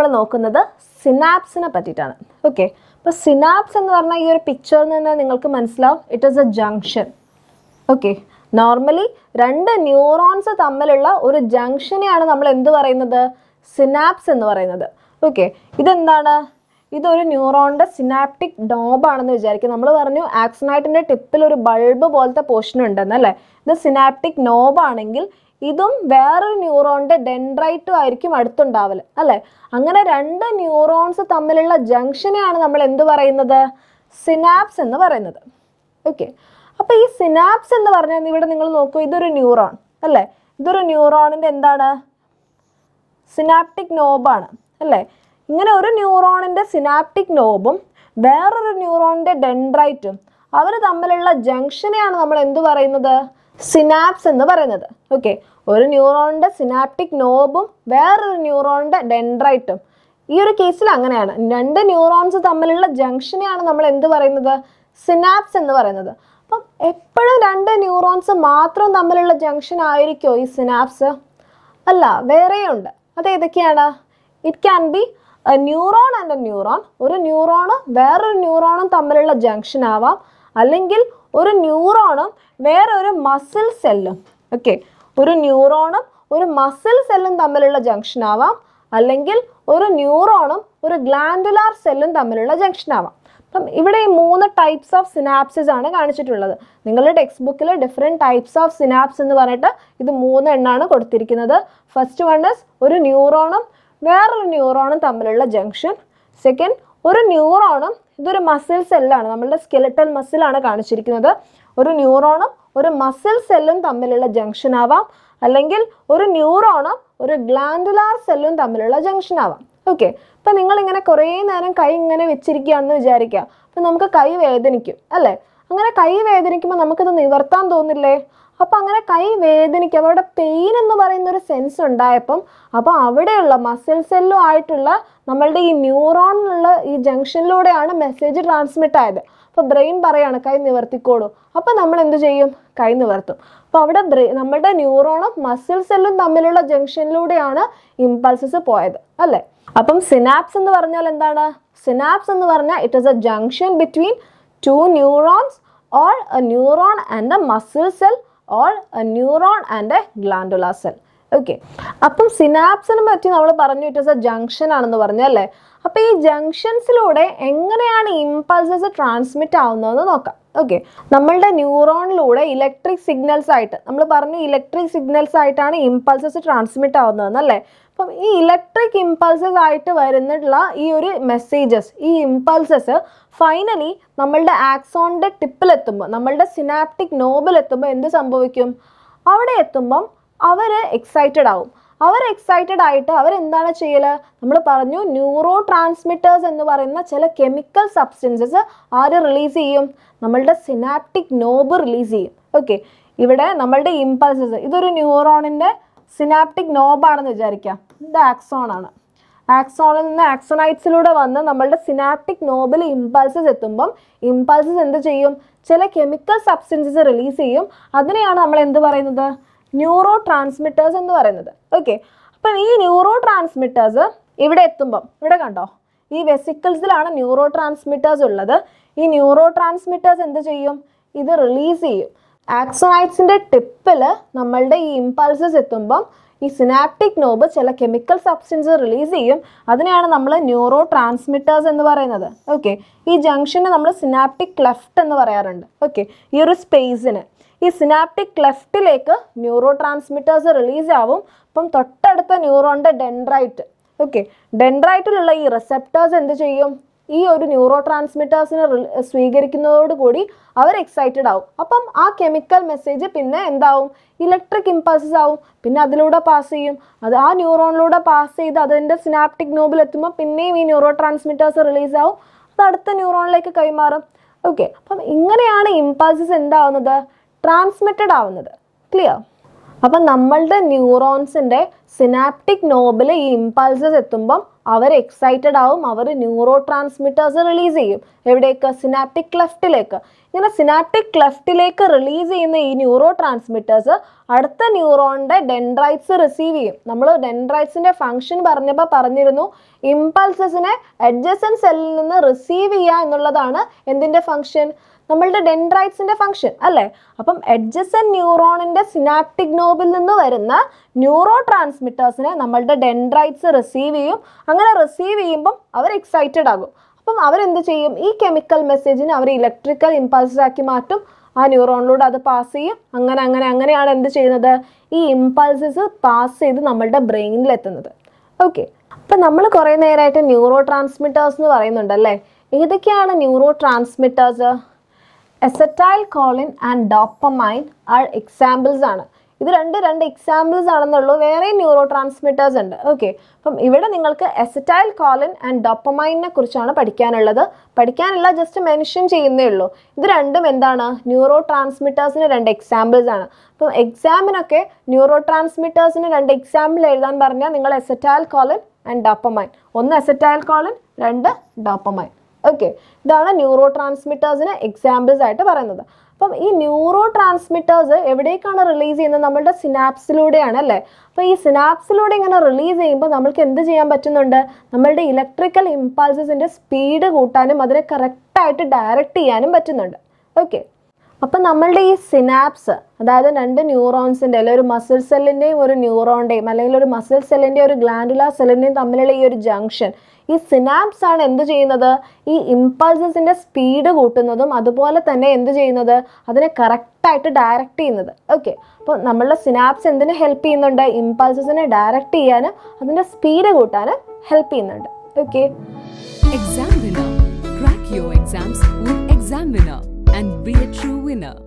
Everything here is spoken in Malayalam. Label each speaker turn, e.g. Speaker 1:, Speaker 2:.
Speaker 1: നോക്കുന്നത് സിനാപ്സിനെ പറ്റിയിട്ടാണ് ഓക്കെ അപ്പോൾ സിനാപ്സ് എന്ന് പറഞ്ഞാൽ ഈ ഒരു പിക്ചറിൽ നിന്ന് നിങ്ങൾക്ക് മനസ്സിലാവും it is a junction okay normally രണ്ട് ന്യൂറോൺസ് തമ്മിലുള്ള ഒരു ജംഗ്ഷനെയാണ് നമ്മൾ എന്ത് പറയുന്നത് സിനാപ്സ് എന്ന് പറയുന്നത് ഓക്കെ ഇതെന്താണ് ഇതൊരു ന്യൂറോണിൻ്റെ സിനാപ്റ്റിക് നോബാണെന്ന് വിചാരിക്കും നമ്മൾ പറഞ്ഞു ആക്സനൈറ്റിൻ്റെ ടിപ്പിൽ ഒരു ബൾബ് പോലത്തെ പോർഷൻ ഉണ്ടെന്ന് അല്ലേ ഇത് സിനാപ്റ്റിക് നോബാണെങ്കിൽ ഇതും വേറൊരു ന്യൂറോണിൻ്റെ ഡെൻഡ്രൈറ്റും ആയിരിക്കും അടുത്തുണ്ടാവല് അല്ലേ അങ്ങനെ രണ്ട് ന്യൂറോൺസ് തമ്മിലുള്ള ജംഗ്ഷനെയാണ് നമ്മൾ എന്ത് പറയുന്നത് സിനാപ്സ് എന്ന് പറയുന്നത് ഓക്കെ അപ്പോൾ ഈ സിനാപ്സ് എന്ന് പറഞ്ഞാൽ ഇവിടെ നിങ്ങൾ നോക്കൂ ഇതൊരു ന്യൂറോൺ അല്ലേ ഇതൊരു ന്യൂറോണിൻ്റെ എന്താണ് സിനാപ്റ്റിക് നോബാണ് അല്ലേ ഇങ്ങനെ ഒരു ന്യൂറോണിൻ്റെ സിനാപ്റ്റിക് നോബും വേറൊരു ന്യൂറോണിൻ്റെ ഡെൻഡ്രൈറ്റും അവർ തമ്മിലുള്ള ജംഗ്ഷനെയാണ് നമ്മൾ എന്ത് പറയുന്നത് സിനാപ്സ് എന്ന് പറയുന്നത് ഓക്കെ ഒരു ന്യൂറോണിൻ്റെ സിനാപ്റ്റിക് നോബും വേറൊരു ന്യൂറോണിൻ്റെ ഡെൻഡ്രൈറ്റും ഈ ഒരു കേസിൽ അങ്ങനെയാണ് രണ്ട് ന്യൂറോൺസ് തമ്മിലുള്ള ജംഗ്ഷനെയാണ് നമ്മൾ എന്ത് പറയുന്നത് സിനാപ്സ് എന്ന് പറയുന്നത് അപ്പം എപ്പോഴും രണ്ട് ന്യൂറോൺസ് മാത്രം തമ്മിലുള്ള ജംഗ്ഷൻ ആയിരിക്കുമോ ഈ സിനാപ്സ് അല്ല വേറെയുണ്ട് അത് ഏതൊക്കെയാണ് it can be neuron and a neuron ഒരു ന്യൂറോണും വേറൊരു ന്യൂറോണും തമ്മിലുള്ള ജംഗ്ഷൻ ആവാം അല്ലെങ്കിൽ ഒരു ന്യൂറോണും വേറൊരു മസിൽ സെല്ലും ഓക്കെ ഒരു ന്യൂറോണും ഒരു മസിൽ സെല്ലും തമ്മിലുള്ള ജംഗ്ഷൻ ആവാം അല്ലെങ്കിൽ ഒരു ന്യൂറോണും ഒരു ഗ്ലാൻഡുലാർ സെല്ലും തമ്മിലുള്ള ജംഗ്ഷൻ ആവാം അപ്പം ഇവിടെ ഈ മൂന്ന് ടൈപ്സ് ഓഫ് സിനാപ്സിസ് ആണ് കാണിച്ചിട്ടുള്ളത് നിങ്ങളുടെ ടെക്സ്റ്റ് ബുക്കിൽ ഡിഫറെൻറ്റ് ടൈപ്സ് ഓഫ് സിനാപ്സ് എന്ന് പറഞ്ഞിട്ട് ഇത് മൂന്ന് എണ്ണാണ് കൊടുത്തിരിക്കുന്നത് ഫസ്റ്റ് വൺ ഇസ് ഒരു ന്യൂറോണും വേറൊരു ന്യൂറോണും തമ്മിലുള്ള ജംഗ്ഷൻ സെക്കൻഡ് ഒരു ന്യൂറോണും ഇതൊരു മസിൽ സെല്ലാണ് നമ്മളുടെ സ്കെലറ്റൽ മസിലാണ് കാണിച്ചിരിക്കുന്നത് ഒരു ന്യൂറോണും ഒരു മസിൽ സെല്ലും തമ്മിലുള്ള ജംഗ്ഷൻ ആവാം അല്ലെങ്കിൽ ഒരു ന്യൂറോണും ഒരു ഗ്ലാൻഡുലാർ സെല്ലും തമ്മിലുള്ള ജംഗ്ഷൻ ആവാം ഓക്കെ ഇപ്പം നിങ്ങൾ ഇങ്ങനെ കുറേ നേരം കൈ ഇങ്ങനെ വെച്ചിരിക്കുകയാണെന്ന് വിചാരിക്കുക അപ്പം നമുക്ക് കൈ വേദനിക്കും അല്ലേ അങ്ങനെ കൈ വേദനിക്കുമ്പോൾ നമുക്കത് നിവർത്താൻ തോന്നില്ലേ അപ്പം അങ്ങനെ കൈ വേദനിക്കും അവിടെ പെയിൻ എന്ന് പറയുന്ന ഒരു സെൻസ് ഉണ്ടായപ്പം അപ്പോൾ അവിടെയുള്ള മസിൽ സെല്ലും ആയിട്ടുള്ള നമ്മളുടെ ഈ ന്യൂറോണിലുള്ള ഈ ജംഗ്ഷനിലൂടെയാണ് മെസ്സേജ് ട്രാൻസ്മിറ്റ് ആയത് അപ്പോൾ ബ്രെയിൻ പറയാണ് കൈ നിവർത്തിക്കോളൂ അപ്പോൾ നമ്മൾ എന്ത് ചെയ്യും കൈ നിവർത്തും അപ്പോൾ അവിടെ ബ്രെ നമ്മുടെ ന്യൂറോണും മസിൽ സെല്ലും തമ്മിലുള്ള ജംഗ്ഷനിലൂടെയാണ് ഇമ്പൾസസ് പോയത് അല്ലേ അപ്പം സിനാപ്സ് എന്ന് പറഞ്ഞാൽ എന്താണ് സിനാപ്സ് എന്ന് പറഞ്ഞാൽ it is a junction between two neurons or a neuron and a muscle cell or a neuron and a glandular cell okay അപ്പം സിനാപ്സിനെ പറ്റി നമ്മൾ പറഞ്ഞു ഇറ്റ് ഇസ് എ ജംഗ്ഷൻ ആണെന്ന് പറഞ്ഞു അല്ലേ അപ്പോൾ ഈ ജംഗ്ഷൻസിലൂടെ എങ്ങനെയാണ് ഇമ്പൾസസ് ട്രാൻസ്മിറ്റ് ആവുന്നതെന്ന് നോക്കാം ഓക്കെ നമ്മളുടെ ന്യൂറോണിലൂടെ ഇലക്ട്രിക് സിഗ്നൽസ് ആയിട്ട് നമ്മൾ പറഞ്ഞു ഇലക്ട്രിക് സിഗ്നൽസ് ആയിട്ടാണ് ഇമ്പൾസസ് ട്രാൻസ്മിറ്റ് ആവുന്നതെന്ന് അല്ലേ അപ്പം ഈ ഇലക്ട്രിക് ഇമ്പൾസസ് ആയിട്ട് വരുന്നിട്ടുള്ള ഈ ഒരു മെസ്സേജസ് ഈ ഇമ്പൾസസ് ഫൈനലി നമ്മളുടെ ആക്സോണിൻ്റെ ടിപ്പിലെത്തുമ്പോൾ നമ്മളുടെ സിനാപ്റ്റിക് നോബിലെത്തുമ്പോൾ എന്ത് സംഭവിക്കും അവിടെ എത്തുമ്പം അവർ എക്സൈറ്റഡ് ആവും അവർ എക്സൈറ്റഡ് ആയിട്ട് അവരെന്താണ് ചെയ്യല് നമ്മൾ പറഞ്ഞു ന്യൂറോ ട്രാൻസ്മിറ്റേഴ്സ് എന്ന് പറയുന്ന ചില കെമിക്കൽ സബ്സ്റ്റൻസസ് ആര് റിലീസ് ചെയ്യും നമ്മളുടെ സിനാപ്റ്റിക് നോബ് റിലീസ് ചെയ്യും ഓക്കെ ഇവിടെ നമ്മളുടെ ഇമ്പൾസസ് ഇതൊരു ന്യൂറോണിൻ്റെ സിനാപ്റ്റിക് നോബാണെന്ന് വിചാരിക്കാം ഇത് ആക്സോൺ ആണ് ആക്സോണിൽ നിന്ന് ആക്സോണൈറ്റ്സിലൂടെ വന്ന് നമ്മളുടെ സിനാപ്റ്റിക് നോബിൽ ഇമ്പൾസസ് എത്തുമ്പം ഇമ്പൾസസ് എന്ത് ചെയ്യും ചില കെമിക്കൽ സബ്സ്റ്റൻസസ് റിലീസ് ചെയ്യും അതിനെയാണ് നമ്മൾ എന്ത് പറയുന്നത് ന്യൂറോ ട്രാൻസ്മിറ്റേഴ്സ് എന്ന് പറയുന്നത് ഓക്കെ അപ്പം ഈ ന്യൂറോ ട്രാൻസ്മിറ്റേഴ്സ് ഇവിടെ എത്തുമ്പം ഇവിടെ കണ്ടോ ഈ വെസിക്കിൾസിലാണ് ന്യൂറോ ട്രാൻസ്മിറ്റേഴ്സ് ഉള്ളത് ഈ ന്യൂറോ ട്രാൻസ്മിറ്റേഴ്സ് എന്ത് ചെയ്യും ഇത് റിലീസ് ചെയ്യും ആക്സോണൈറ്റ്സിൻ്റെ ടിപ്പിൽ നമ്മളുടെ ഈ ഇമ്പൾസസ് എത്തുമ്പം ഈ സിനാപ്റ്റിക് നോബ് ചില കെമിക്കൽ സബ്സ്റ്റൻസ് റിലീസ് ചെയ്യും അതിനെയാണ് നമ്മൾ ന്യൂറോ ട്രാൻസ്മിറ്റേഴ്സ് എന്ന് പറയുന്നത് ഓക്കെ ഈ ജംഗ്ഷന് നമ്മൾ സിനാപ്റ്റിക് ക്ലെഫ്റ്റ് എന്ന് പറയാറുണ്ട് ഓക്കെ ഈ ഒരു സ്പേസിന് ഈ സിനാപ്റ്റിക് ക്ലെഫ്റ്റിലേക്ക് ന്യൂറോ ട്രാൻസ്മിറ്റേഴ്സ് റിലീസ് ആവും അപ്പം തൊട്ടടുത്ത ന്യൂറോണിൻ്റെ ഡെൻഡ്രൈറ്റ് ഓക്കെ ഡെൻഡ്രൈറ്റിലുള്ള ഈ റിസെപ്റ്റേഴ്സ് എന്ത് ചെയ്യും ഈ ഒരു ന്യൂറോ ട്രാൻസ്മിറ്റേഴ്സിനെ സ്വീകരിക്കുന്നതോടുകൂടി അവർ എക്സൈറ്റഡ് ആവും അപ്പം ആ കെമിക്കൽ മെസ്സേജ് പിന്നെ എന്താവും ഇലക്ട്രിക് ഇമ്പൾസസ് ആവും പിന്നെ അതിലൂടെ പാസ് ചെയ്യും അത് ആ ന്യൂറോണിലൂടെ പാസ് ചെയ്ത് അതിൻ്റെ സിനാപ്റ്റിക് നോബിൽ എത്തുമ്പോൾ പിന്നെയും ഈ ന്യൂറോ ട്രാൻസ്മിറ്റേഴ്സ് റിലീസ് ആവും അത് അടുത്ത ന്യൂറോണിലേക്ക് കൈമാറും ഓക്കെ അപ്പം ഇങ്ങനെയാണ് ഇമ്പൾസസ് എന്താവുന്നത് ട്രാൻസ്മിറ്റഡ് ആവുന്നത് ക്ലിയർ അപ്പം നമ്മളുടെ ന്യൂറോൺസിൻ്റെ സിനാപ്റ്റിക് നോബിൽ ഈ ഇമ്പൾസസ് എത്തുമ്പം അവർ എക്സൈറ്റഡ് ആവും അവർ ന്യൂറോ ട്രാൻസ്മിറ്റേഴ്സ് റിലീസ് ചെയ്യും എവിടേക്ക് സിനാപ്റ്റിക് ക്ലെഫ്റ്റിലേക്ക് ഇങ്ങനെ സിനാപ്റ്റിക് ക്ലെഫ്റ്റിലേക്ക് റിലീസ് ചെയ്യുന്ന ഈ ന്യൂറോ ട്രാൻസ്മിറ്റേഴ്സ് അടുത്ത ന്യൂറോണിൻ്റെ ഡെൻഡ്രൈറ്റ്സ് റിസീവ് ചെയ്യും നമ്മൾ ഡെൻഡ്രൈറ്റ്സിൻ്റെ ഫംഗ്ഷൻ പറഞ്ഞപ്പോൾ പറഞ്ഞിരുന്നു ഇമ്പൾസസിനെ അഡ്ജസൻ സെല്ലിൽ നിന്ന് റിസീവ് ചെയ്യുക എന്നുള്ളതാണ് എന്തിൻ്റെ ഫംഗ്ഷൻ നമ്മളുടെ ഡെൻഡ്രൈറ്റ്സിന്റെ ഫംഗ്ഷൻ അല്ലേ അപ്പം എഡ്ജസൻ ന്യൂറോണിന്റെ സിനാപ്റ്റിക് നോബിൽ നിന്ന് വരുന്ന ന്യൂറോ ട്രാൻസ്മിറ്റേഴ്സിനെ നമ്മളുടെ ഡെൻഡ്രൈറ്റ്സ് റിസീവ് ചെയ്യും അങ്ങനെ റിസീവ് ചെയ്യുമ്പം അവർ എക്സൈറ്റഡ് ആകും അപ്പം അവരെന്ത് ചെയ്യും ഈ കെമിക്കൽ മെസ്സേജിനെ അവർ ഇലക്ട്രിക്കൽ ഇമ്പൾസസ് ആക്കി മാറ്റും ആ ന്യൂറോണിലൂടെ അത് പാസ് ചെയ്യും അങ്ങനെ അങ്ങനെ അങ്ങനെയാണ് എന്ത് ചെയ്യുന്നത് ഈ ഇമ്പൾസസ് പാസ് ചെയ്ത് നമ്മളുടെ ബ്രെയിനിൽ എത്തുന്നത് ഓക്കെ അപ്പം നമ്മൾ കുറേ നേരമായിട്ട് ന്യൂറോ ട്രാൻസ്മിറ്റേഴ്സ് എന്ന് പറയുന്നുണ്ടല്ലേ ഏതൊക്കെയാണ് neurotransmitters acetylcholine and dopamine are examples ആണ് ഇത് രണ്ട് രണ്ട് എക്സാമ്പിൾസ് ആണെന്നുള്ളൂ വേറെ ന്യൂറോ ട്രാൻസ്മിറ്റേഴ്സ് ഉണ്ട് ഓക്കെ അപ്പം ഇവിടെ നിങ്ങൾക്ക് എസറ്റൈൽ കോളിൻ ആൻഡ് ഡോപ്പമൈനെ കുറിച്ചാണ് പഠിക്കാനുള്ളത് പഠിക്കാനുള്ള ജസ്റ്റ് മെൻഷൻ ചെയ്യുന്നേ ഉള്ളൂ ഇത് രണ്ടും എന്താണ് ന്യൂറോ ട്രാൻസ്മിറ്റേഴ്സിന് രണ്ട് എക്സാമ്പിൾസ് ആണ് അപ്പം എക്സാമിനൊക്കെ ന്യൂറോ ട്രാൻസ്മിറ്റേഴ്സിന് രണ്ട് എക്സാമ്പിൾ എഴുതാൻ പറഞ്ഞാൽ നിങ്ങൾ എസറ്റൈൽ കോളിൻ ആൻഡ് ഡോപ്പമൈൻ ഒന്ന് എസറ്റൈൽ കോളിൻ രണ്ട് ഡോപ്പമൈൻ ഓക്കെ ഇതാണ് ന്യൂറോ ട്രാൻസ്മിറ്റേഴ്സിന് എക്സാമ്പിൾസ് ആയിട്ട് പറയുന്നത് അപ്പം ഈ ന്യൂറോ ട്രാൻസ്മിറ്റേഴ്സ് എവിടേക്കാണ് റിലീസ് ചെയ്യുന്നത് നമ്മളുടെ സിനാപ്സിലൂടെയാണ് അല്ലേ അപ്പോൾ ഈ സിനാപ്സിലൂടെ ഇങ്ങനെ റിലീസ് ചെയ്യുമ്പോൾ നമ്മൾക്ക് എന്ത് ചെയ്യാൻ പറ്റുന്നുണ്ട് നമ്മളുടെ ഇലക്ട്രിക്കൽ ഇമ്പൾസസിൻ്റെ സ്പീഡ് കൂട്ടാനും അതിനെ കറക്റ്റായിട്ട് ഡയറക്റ്റ് ചെയ്യാനും പറ്റുന്നുണ്ട് ഓക്കെ അപ്പം നമ്മളുടെ ഈ സിനാപ്സ് അതായത് രണ്ട് ന്യൂറോൺസിൻ്റെ അല്ലെങ്കിൽ ഒരു മസിൽ സെല്ലിൻ്റെയും ഒരു ന്യൂറോണിൻ്റെയും അല്ലെങ്കിൽ ഒരു മസിൽ സെല്ലിൻ്റെയും ഒരു ഗ്ലാൻഡുലാർ സെല്ലിൻ്റെയും തമ്മിലുള്ള ഈ ഒരു ജംഗ്ഷൻ ഈ സിനാപ്സ് ആണ് എന്ത് ചെയ്യുന്നത് ഈ ഇമ്പൾസസിൻ്റെ സ്പീഡ് കൂട്ടുന്നതും അതുപോലെ തന്നെ എന്ത് ചെയ്യുന്നത് അതിനെ കറക്റ്റായിട്ട് ഡയറക്റ്റ് ചെയ്യുന്നത് ഓക്കെ അപ്പോൾ നമ്മളുടെ സിനാപ്സ് എന്തിനു ഹെൽപ്പ് ചെയ്യുന്നുണ്ട് ഇമ്പൾസസിനെ ഡയറക്റ്റ് ചെയ്യാനും അതിൻ്റെ സ്പീഡ് കൂട്ടാനും ഹെൽപ്പ് ചെയ്യുന്നുണ്ട് okay
Speaker 2: Exam Winner. Crack your exams with Exam Winner and be a true winner.